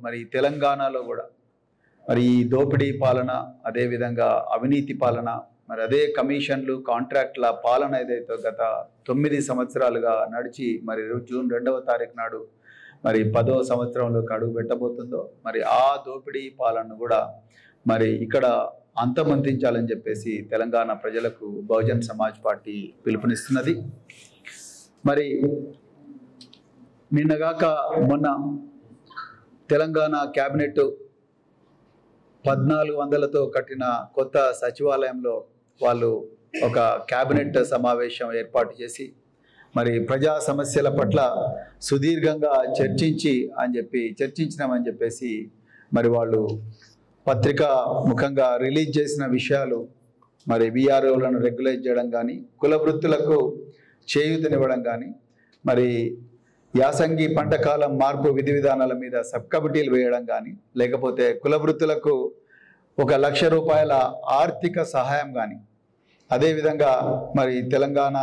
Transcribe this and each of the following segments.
మరి తెలంగాణలో కూడా మరి ఈ దోపిడీ పాలన అదేవిధంగా అవినీతి పాలన మరి అదే కమిషన్లు కాంట్రాక్ట్ల పాలన ఏదైతే గత తొమ్మిది సంవత్సరాలుగా నడిచి మరి జూన్ రెండవ తారీఖు నాడు మరి పదో సంవత్సరంలోకి అడుగు పెట్టబోతుందో మరి ఆ దోపిడీ పాలన కూడా మరి ఇక్కడ అంతమొందించాలని చెప్పేసి తెలంగాణ ప్రజలకు బహుజన్ సమాజ్ పార్టీ పిలుపునిస్తున్నది మరి నిన్నగాక మొన్న తెలంగాణ క్యాబినెట్ పద్నాలుగు వందలతో కట్టిన కొత్త సచివాలయంలో వాళ్ళు ఒక క్యాబినెట్ సమావేశం ఏర్పాటు చేసి మరి ప్రజా సమస్యల పట్ల సుదీర్ఘంగా చర్చించి అని చెప్పి చర్చించినామని చెప్పేసి మరి వాళ్ళు పత్రిక ముఖంగా రిలీజ్ చేసిన విషయాలు మరి విఆర్ఓలను రెగ్యులేట్ చేయడం కానీ కుల వృత్తులకు చేయూతనివ్వడం కానీ మరి యాసంగి పంట కాలం మార్పు విధి విధానాల మీద సబ్ కమిటీలు వేయడం కానీ లేకపోతే కుల వృత్తులకు ఒక లక్ష రూపాయల ఆర్థిక సహాయం కానీ అదేవిధంగా మరి తెలంగాణ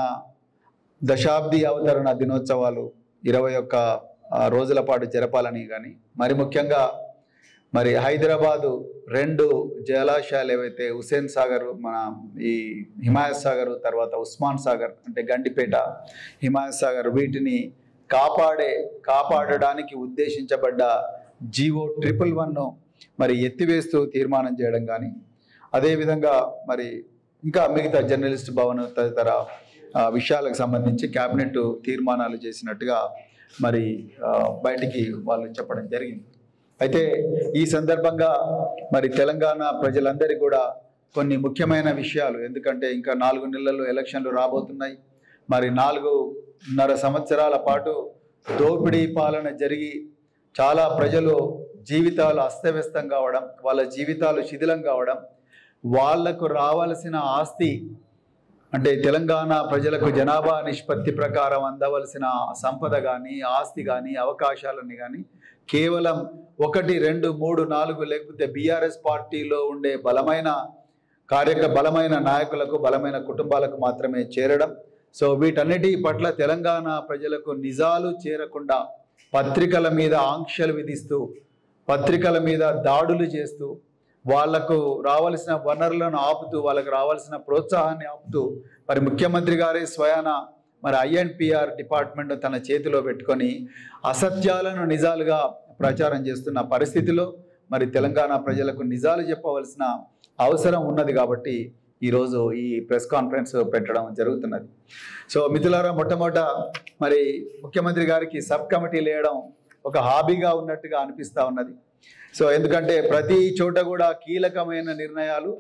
దశాబ్ది అవతరణ దినోత్సవాలు ఇరవై ఒక్క ఆ, రోజుల పాటు జరపాలని కానీ మరి ముఖ్యంగా మరి హైదరాబాదు రెండు జలాశయాలు ఏవైతే హుసేన్ సాగర్ మన ఈ హిమాయత్ సాగర్ తర్వాత ఉస్మాన్ సాగర్ అంటే గండిపేట హిమాయత్ సాగర్ వీటిని కాపాడే కాపాడడానికి ఉద్దేశించబడ్డ జీవో ట్రిపుల్ వన్ను మరి ఎత్తివేస్తూ తీర్మానం చేయడం కానీ అదేవిధంగా మరి ఇంకా మిగతా జర్నలిస్ట్ భవన్ తదితర ఆ, విషయాలకు సంబంధించి కేబినెట్ తీర్మానాలు చేసినట్టుగా మరి ఆ, బయటికి వాళ్ళు చెప్పడం జరిగింది అయితే ఈ సందర్భంగా మరి తెలంగాణ ప్రజలందరికీ కూడా కొన్ని ముఖ్యమైన విషయాలు ఎందుకంటే ఇంకా నాలుగు నెలల్లో ఎలక్షన్లు రాబోతున్నాయి మరి నాలుగున్నర సంవత్సరాల పాటు దోపిడీ పాలన జరిగి చాలా ప్రజలు జీవితాలు అస్తవ్యస్తం కావడం వాళ్ళ జీవితాలు శిథిలం కావడం వాళ్లకు రావాల్సిన ఆస్తి అంటే తెలంగాణ ప్రజలకు జనాభా నిష్పత్తి ప్రకారం అందవలసిన సంపద కానీ ఆస్తి కానీ అవకాశాలని కానీ కేవలం ఒకటి రెండు మూడు నాలుగు లేకపోతే బీఆర్ఎస్ పార్టీలో ఉండే బలమైన కార్యక బలమైన నాయకులకు బలమైన కుటుంబాలకు మాత్రమే చేరడం సో వీటన్నిటి పట్ల తెలంగాణ ప్రజలకు నిజాలు చేరకుండా పత్రికల మీద ఆంక్షలు విధిస్తూ పత్రికల మీద దాడులు చేస్తూ వాళ్లకు రావాల్సిన వనరులను ఆపుతూ వాళ్ళకు రావాల్సిన ప్రోత్సాహాన్ని ఆపుతూ మరి ముఖ్యమంత్రి గారే స్వయాన మరి ఐఎన్పిఆర్ డిపార్ట్మెంట్ తన చేతిలో పెట్టుకొని అసత్యాలను నిజాలుగా ప్రచారం చేస్తున్న పరిస్థితిలో మరి తెలంగాణ ప్రజలకు నిజాలు చెప్పవలసిన అవసరం ఉన్నది కాబట్టి ఈరోజు ఈ ప్రెస్ కాన్ఫరెన్స్ పెట్టడం జరుగుతున్నది సో మిథులారా మొట్టమొదట మరి ముఖ్యమంత్రి గారికి సబ్ కమిటీ వేయడం ఒక హాబీగా ఉన్నట్టుగా అనిపిస్తా ఉన్నది సో ఎందుకంటే ప్రతి చోట కూడా కీలకమైన నిర్ణయాలు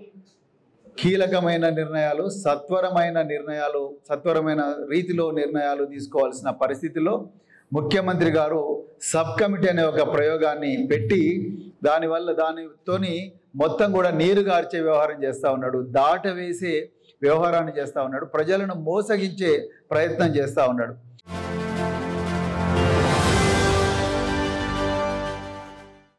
కీలకమైన నిర్ణయాలు సత్వరమైన నిర్ణయాలు సత్వరమైన రీతిలో నిర్ణయాలు తీసుకోవాల్సిన పరిస్థితిలో ముఖ్యమంత్రి గారు సబ్ కమిటీ అనే ఒక ప్రయోగాన్ని పెట్టి దానివల్ల దానితోని మొత్తం కూడా నీరు గార్చే వ్యవహారం చేస్తూ ఉన్నాడు దాట వేసే వ్యవహారాన్ని చేస్తూ ఉన్నాడు ప్రజలను మోసగించే ప్రయత్నం చేస్తూ ఉన్నాడు